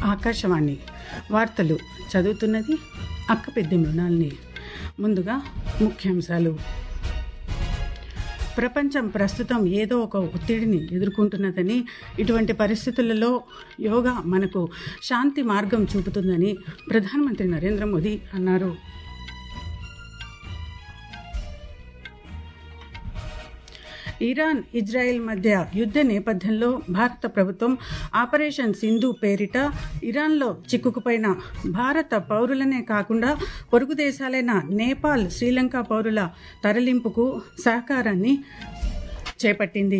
ఆకాశవాణి వార్తలు చదువుతున్నది అక్క పెద్ద మృణాల్ని ముందుగా ముఖ్యాంశాలు ప్రపంచం ప్రస్తుతం ఏదో ఒక ఒత్తిడిని ఎదుర్కొంటున్నదని ఇటువంటి పరిస్థితులలో యోగా మనకు శాంతి మార్గం చూపుతుందని ప్రధానమంత్రి నరేంద్ర మోదీ అన్నారు ఇరాన్ ఇజ్రాయెల్ మధ్య యుద్ధ నేపథ్యంలో భారత ప్రభుత్వం ఆపరేషన్ సింధు పేరిట ఇరాన్లో చిక్కుకుపోయిన భారత పౌరులనే కాకుండా పొరుగు దేశాలైన నేపాల్ శ్రీలంక పౌరుల తరలింపుకు సహకారాన్ని చేపట్టింది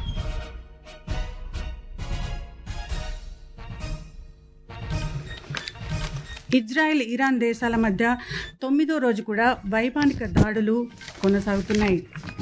ఇజ్రాయెల్ ఇరాన్ దేశాల మధ్య తొమ్మిదో రోజు కూడా వైమానిక దాడులు కొనసాగుతున్నాయి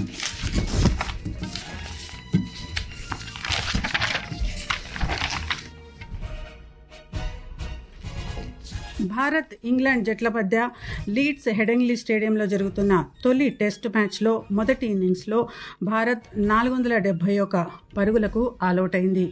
భారత్ ఇంగ్లాండ్ జట్ల మధ్య లీడ్స్ హెడెంగ్లీ స్టేడియంలో జరుగుతున్న తొలి టెస్ట్ మ్యాచ్లో మొదటి ఇన్నింగ్స్లో భారత్ నాలుగు వందల డెబ్బై ఒక పరుగులకు ఆలౌట్ అయింది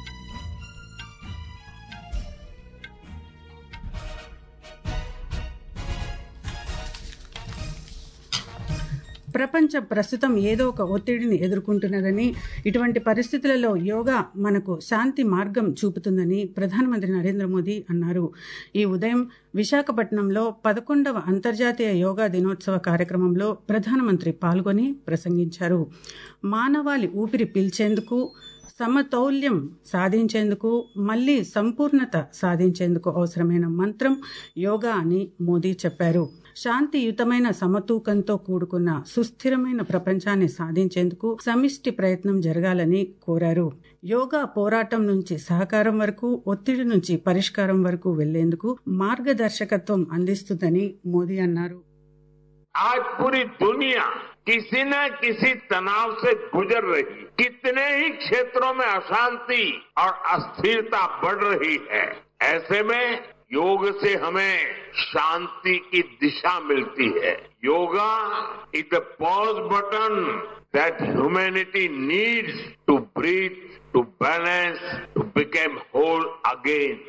ప్రపంచం ప్రస్తుతం ఏదో ఒక ఒత్తిడిని ఎదుర్కొంటున్నదని ఇటువంటి పరిస్థితులలో యోగా మనకు శాంతి మార్గం చూపుతుందని ప్రధానమంత్రి నరేంద్ర మోదీ అన్నారు ఈ ఉదయం విశాఖపట్నంలో పదకొండవ అంతర్జాతీయ యోగా దినోత్సవ కార్యక్రమంలో ప్రధానమంత్రి పాల్గొని ప్రసంగించారు మానవాళి ఊపిరి పీల్చేందుకు సమతౌల్యం సాధించేందుకు మళ్ళీ సంపూర్ణత సాధించేందుకు అవసరమైన మంత్రం యోగా అని మోదీ చెప్పారు శాంతియుతమైన సమతూకంతో కూడుకున్న సుస్థిరమైన ప్రపంచాన్ని సాధించేందుకు సమిష్టి ప్రయత్నం జరగాలని కోరారు యోగా పోరాటం నుంచి సహకారం వరకు ఒత్తిడి నుంచి పరిష్కారం వరకు వెళ్లేందుకు మార్గదర్శకత్వం అందిస్తుందని మోదీ అన్నారు आज पूरी दुनिया किसी न किसी तनाव से गुजर रही कितने ही क्षेत्रों में अशांति और अस्थिरता बढ़ रही है ऐसे में योग से हमें शांति की दिशा मिलती है yoga is the pause button that humanity needs to breathe to balance to became whole again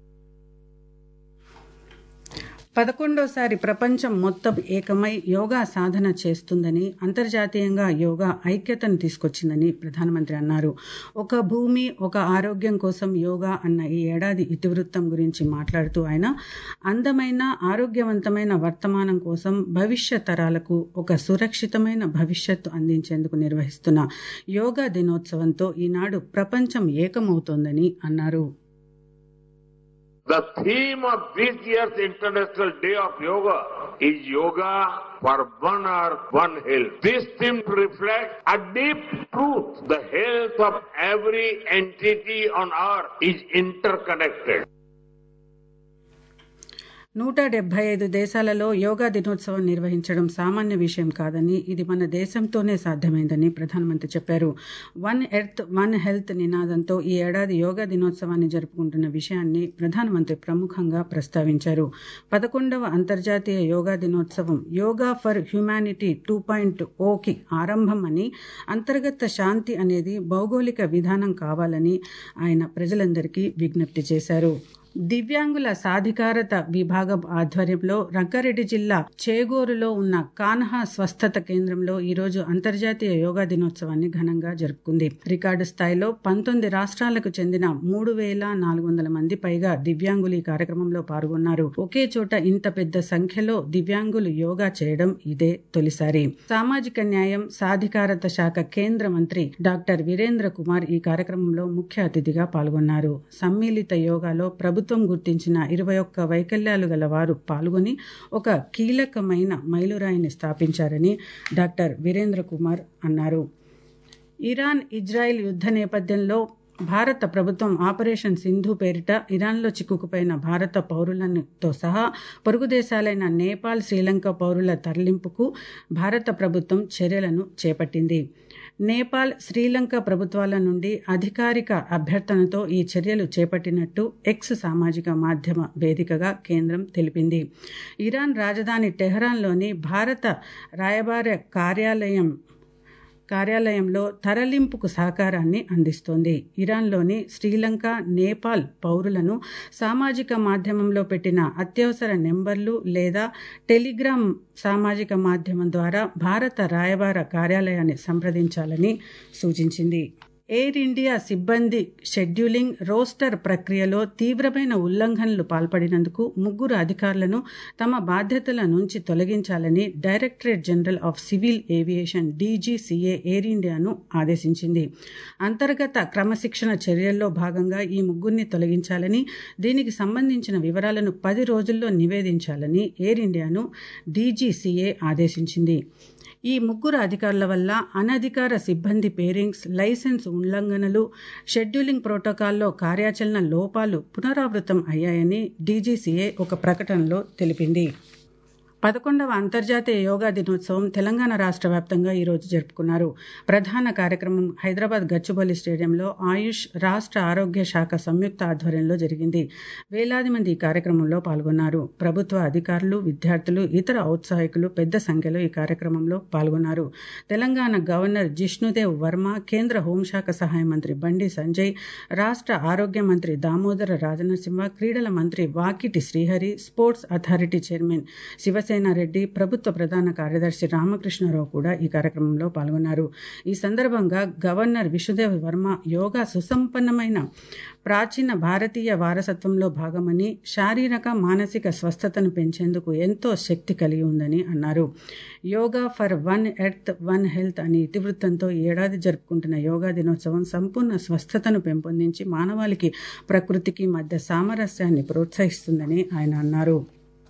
పదకొండోసారి ప్రపంచం మొత్తం ఏకమై యోగా సాధన చేస్తుందని అంతర్జాతీయంగా యోగా ఐక్యతను తీసుకొచ్చిందని ప్రధానమంత్రి అన్నారు ఒక భూమి ఒక ఆరోగ్యం కోసం యోగా అన్న ఈ ఏడాది ఇతివృత్తం గురించి మాట్లాడుతూ ఆయన అందమైన ఆరోగ్యవంతమైన వర్తమానం కోసం భవిష్య తరాలకు ఒక సురక్షితమైన భవిష్యత్తు అందించేందుకు నిర్వహిస్తున్న యోగా దినోత్సవంతో ఈనాడు ప్రపంచం ఏకమవుతోందని అన్నారు The theme of this year's International Day of Yoga is Yoga for One Earth, One Health. This theme reflects a deep truth. The health of every entity on earth is interconnected. నూట డెబ్బై ఐదు దేశాలలో యోగా దినోత్సవం నిర్వహించడం సామాన్య విషయం కాదని ఇది మన దేశంతోనే సాధ్యమైందని ప్రధానమంత్రి చెప్పారు వన్ ఎర్త్ వన్ హెల్త్ నినాదంతో ఈ ఏడాది యోగా దినోత్సవాన్ని జరుపుకుంటున్న విషయాన్ని ప్రధానమంత్రి ప్రముఖంగా ప్రస్తావించారు పదకొండవ అంతర్జాతీయ యోగా దినోత్సవం yoga for humanity two point ఓకి ఆరంభం అని అంతర్గత శాంతి అనేది భౌగోళిక విధానం కావాలని ఆయన ప్రజలందరికీ విజ్ఞప్తి చేశారు దివ్యాంగుల సాధికారత విభాగం ఆధ్వర్యంలో రంగారెడ్డి జిల్లా చేగోరులో ఉన్న కాన్హా స్వస్థత కేంద్రంలో ఈరోజు అంతర్జాతీయ యోగా దినోత్సవాన్ని ఘనంగా జరుపుకుంది రికార్డు స్థాయిలో పంతొమ్మిది రాష్ట్రాలకు చెందిన మూడు వేల నాలుగు వందల మంది పైగా దివ్యాంగులు ఈ కార్యక్రమంలో పాల్గొన్నారు ఒకే చోట ఇంత పెద్ద సంఖ్యలో దివ్యాంగులు యోగా చేయడం ఇదే తొలిసారి సామాజిక న్యాయం సాధికారత శాఖ కేంద్ర మంత్రి డాక్టర్ వీరేంద్ర కుమార్ ఈ కార్యక్రమంలో ముఖ్య అతిథిగా పాల్గొన్నారు సమ్మిళిత యోగాలో ప్రభుత్వం ప్రభుత్వం గుర్తించిన ఇరవై ఒక్క వైకల్యాలు గల వారు పాల్గొని ఒక కీలకమైన మైలురాయిని స్థాపించారని డాక్టర్ వీరేంద్ర కుమార్ అన్నారు ఇరాన్ ఇజ్రాయెల్ యుద్ధ నేపథ్యంలో భారత ప్రభుత్వం ఆపరేషన్ సింధు పేరిట ఇరాన్లో చిక్కుకుపోయిన భారత పౌరులతో సహా పొరుగు దేశాలైన నేపాల్ శ్రీలంక పౌరుల తరలింపుకు భారత ప్రభుత్వం చర్యలను చేపట్టింది నేపాల్ శ్రీలంక ప్రభుత్వాల నుండి అధికారిక అభ్యర్థనతో ఈ చర్యలు చేపట్టినట్టు ఎక్స్ సామాజిక మాధ్యమ వేదికగా కేంద్రం తెలిపింది ఇరాన్ రాజధాని టెహ్రాన్లోని భారత రాయబార కార్యాలయం కార్యాలయంలో తరలింపుకు సహకారాన్ని అందిస్తోంది ఇరాన్లోని శ్రీలంక నేపాల్ పౌరులను సామాజిక మాధ్యమంలో పెట్టిన అత్యవసర నెంబర్లు లేదా టెలిగ్రామ్ సామాజిక మాధ్యమం ద్వారా భారత రాయబార కార్యాలయాన్ని సంప్రదించాలని సూచించింది ఎయిర్ ఇండియా సిబ్బంది షెడ్యూలింగ్ రోస్టర్ ప్రక్రియలో తీవ్రమైన ఉల్లంఘనలు పాల్పడినందుకు ముగ్గురు అధికారులను తమ బాధ్యతల నుంచి తొలగించాలని Directorate General of Civil Aviation DGCA Air ఇండియాను ఆదేశించింది అంతర్గత క్రమశిక్షణ చర్యల్లో భాగంగా ఈ ముగ్గురిని తొలగించాలని దీనికి సంబంధించిన వివరాలను పది రోజుల్లో నివేదించాలని ఎయిర్ ఇండియాను డీజీసీఏ ఆదేశించింది ఈ ముగ్గురు అధికారుల వల్ల అనధికార సిబ్బంది పేరింగ్స్ లైసెన్స్ ఉల్లంఘనలు షెడ్యూలింగ్ ప్రోటోకాల్లో కార్యాచరణ లోపాలు పునరావృతం అయ్యాయని డీజీసీఏ ఒక ప్రకటనలో తెలిపింది పదకొండవ అంతర్జాతీయ యోగా దినోత్సవం తెలంగాణ రాష్ట్ర వ్యాప్తంగా ఈరోజు జరుపుకున్నారు ప్రధాన కార్యక్రమం హైదరాబాద్ గచ్చిబౌలి స్టేడియంలో ఆయుష్ రాష్ట్ర ఆరోగ్య శాఖ సంయుక్త ఆధ్వర్యంలో జరిగింది వేలాది మంది ఈ కార్యక్రమంలో పాల్గొన్నారు ప్రభుత్వ అధికారులు విద్యార్థులు ఇతర ఔత్సాహికులు పెద్ద సంఖ్యలో ఈ కార్యక్రమంలో పాల్గొన్నారు తెలంగాణ గవర్నర్ జిష్ణుదేవ్ వర్మ కేంద్ర హోంశాఖ సహాయ మంత్రి బండి సంజయ్ రాష్ట్ర ఆరోగ్య మంత్రి దామోదర రాజనరసింహ క్రీడల మంత్రి Vakiti Srihari sports authority chairman Shivasena Reddy ప్రభుత్వ ప్రధాన కార్యదర్శి రామకృష్ణారావు కూడా ఈ కార్యక్రమంలో పాల్గొన్నారు ఈ సందర్భంగా గవర్నర్ విష్ణుదేవ్ వర్మ యోగా సుసంపన్నమైన ప్రాచీన భారతీయ వారసత్వంలో భాగమని శారీరక మానసిక స్వస్థతను పెంచేందుకు ఎంతో శక్తి కలిగి ఉందని అన్నారు yoga for one earth one health అనే ఇతివృత్తంతో ఏడాది జరుపుకుంటున్న యోగా దినోత్సవం సంపూర్ణ స్వస్థతను పెంపొందించి మానవాళికి ప్రకృతికి మధ్య సామరస్యాన్ని ప్రోత్సహిస్తుందని ఆయన అన్నారు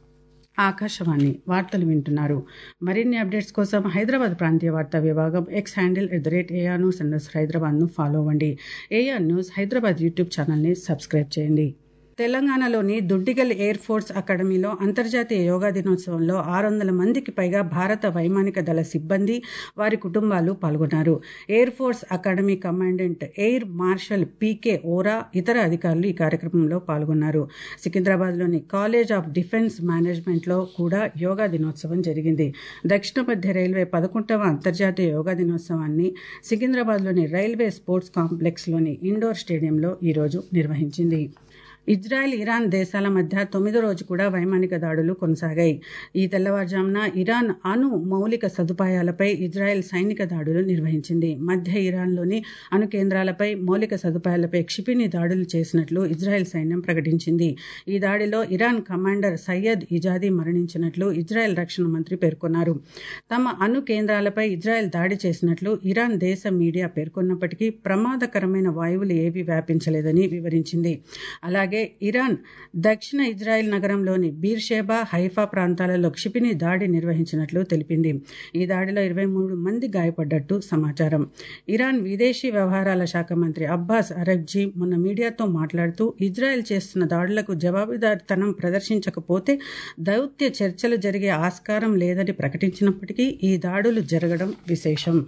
ఆకాశవాణి వార్తలు వింటున్నారు మరిన్ని అప్డేట్స్ కోసం హైదరాబాద్ ప్రాంతీయ వార్తా విభాగం X handle at the rate A R news underscore హైదరాబాద్ను ఫాలో అవ్వండి ఏఆర్ న్యూస్ హైదరాబాద్ యూట్యూబ్ ఛానల్ని సబ్స్క్రైబ్ చేయండి తెలంగాణలోని దుడ్డిగల్ ఎయిర్ ఫోర్స్ అకాడమీలో అంతర్జాతీయ యోగా దినోత్సవంలో ఆరు వందల మందికి పైగా భారత వైమానిక దళ సిబ్బంది వారి కుటుంబాలు పాల్గొన్నారు air force academy commandant air marshal P K Ora ఇతర అధికారులు ఈ కార్యక్రమంలో పాల్గొన్నారు సికింద్రాబాద్లోని కాలేజ్ ఆఫ్ డిఫెన్స్ మేనేజ్మెంట్లో కూడా యోగా దినోత్సవం జరిగింది దక్షిణ మధ్య రైల్వే పదకొండవ అంతర్జాతీయ యోగా దినోత్సవాన్ని సికింద్రాబాద్లోని రైల్వే స్పోర్ట్స్ కాంప్లెక్స్లోని ఇండోర్ స్టేడియంలో ఈరోజు నిర్వహించింది ఇజ్రాయెల్ ఇరాన్ దేశాల మధ్య తొమ్మిదో రోజు కూడా వైమానిక దాడులు కొనసాగాయి ఈ తెల్లవారుజామున ఇరాన్ అణు మౌలిక సదుపాయాలపై ఇజ్రాయెల్ సైనిక దాడులు నిర్వహించింది మధ్య ఇరాన్లోని అణు కేంద్రాలపై మౌలిక సదుపాయాలపై క్షిపిణి దాడులు చేసినట్లు ఇజ్రాయెల్ సైన్యం ప్రకటించింది ఈ దాడిలో ఇరాన్ కమాండర్ సయ్యద్ ఇజాదీ మరణించినట్లు ఇజ్రాయెల్ రక్షణ మంత్రి పేర్కొన్నారు తమ అణు కేంద్రాలపై ఇజ్రాయెల్ దాడి చేసినట్లు ఇరాన్ దేశ మీడియా పేర్కొన్నప్పటికీ ప్రమాదకరమైన వాయువులు ఏవీ వ్యాపించలేదని వివరించింది అలాగే అలాగే ఇరాన్ దక్షిణ ఇజ్రాయెల్ నగరంలోని బీర్షేబా హైఫా ప్రాంతాలలో క్షిపిణి దాడి నిర్వహించినట్లు తెలిపింది ఈ దాడిలో ఇరవై మూడు మంది గాయపడ్డట్టు సమాచారం ఇరాన్ విదేశీ వ్యవహారాల శాఖ మంత్రి అబ్బాస్ అరబ్జీ మొన్న మీడియాతో మాట్లాడుతూ ఇజ్రాయెల్ చేస్తున్న దాడులకు జవాబుదారితనం ప్రదర్శించకపోతే దౌత్య చర్చలు జరిగే ఆస్కారం లేదని ప్రకటించినప్పటికీ ఈ దాడులు జరగడం విశేషం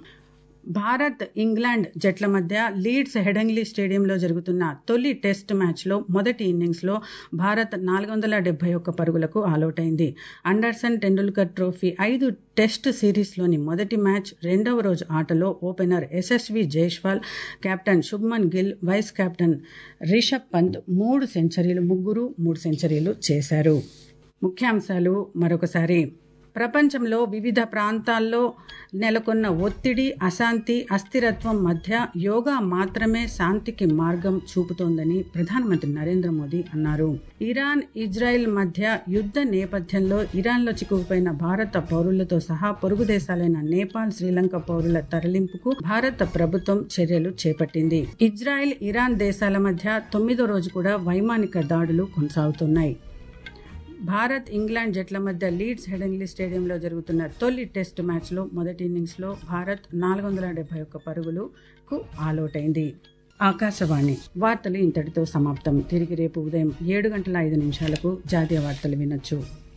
భారత్ ఇంగ్లాండ్ జట్ల మధ్య లీడ్స్ హెడంగ్లీ స్టేడియంలో జరుగుతున్న తొలి టెస్ట్ మ్యాచ్లో మొదటి ఇన్నింగ్స్లో భారత్ నాలుగు వందల డెబ్బై ఒక్క పరుగులకు ఆలౌటైంది అండర్సన్ టెండూల్కర్ ట్రోఫీ ఐదు టెస్ట్ సిరీస్లోని మొదటి మ్యాచ్ రెండవ రోజు ఆటలో opener Yashasvi Jaiswal captain Shubman Gill vice captain Rishabh Pant మూడు సెంచరీలు ముగ్గురు మూడు సెంచరీలు చేశారు ముఖ్యాంశాలు మరొకసారి ప్రపంచంలో వివిధ ప్రాంతాల్లో నెలకొన్న ఒత్తిడి అశాంతి అస్థిరత్వం మధ్య యోగా మాత్రమే శాంతికి మార్గం చూపుతోందని ప్రధానమంత్రి నరేంద్ర మోదీ అన్నారు ఇరాన్ ఇజ్రాయెల్ మధ్య యుద్ధ నేపథ్యంలో ఇరాన్లో చిక్కుకుపోయిన భారత పౌరులతో సహా పొరుగు దేశాలైన నేపాల్ శ్రీలంక పౌరుల తరలింపుకు భారత ప్రభుత్వం చర్యలు చేపట్టింది ఇజ్రాయెల్ ఇరాన్ దేశాల మధ్య తొమ్మిదో రోజు కూడా వైమానిక దాడులు కొనసాగుతున్నాయి భారత్ ఇంగ్లాండ్ జట్ల మధ్య లీడ్స్ హెడెన్లీ స్టేడియంలో జరుగుతున్న తొలి టెస్ట్ మ్యాచ్లో మొదటి ఇన్నింగ్స్లో భారత్ నాలుగు వందల డెబ్బై ఒక్క పరుగులకు ఆలౌటైంది ఆకాశవాణి వార్తలు ఇంతటితో సమాప్తం తిరిగి రేపు ఉదయం ఏడు గంటల ఐదు నిమిషాలకు జాతీయ వార్తలు వినొచ్చు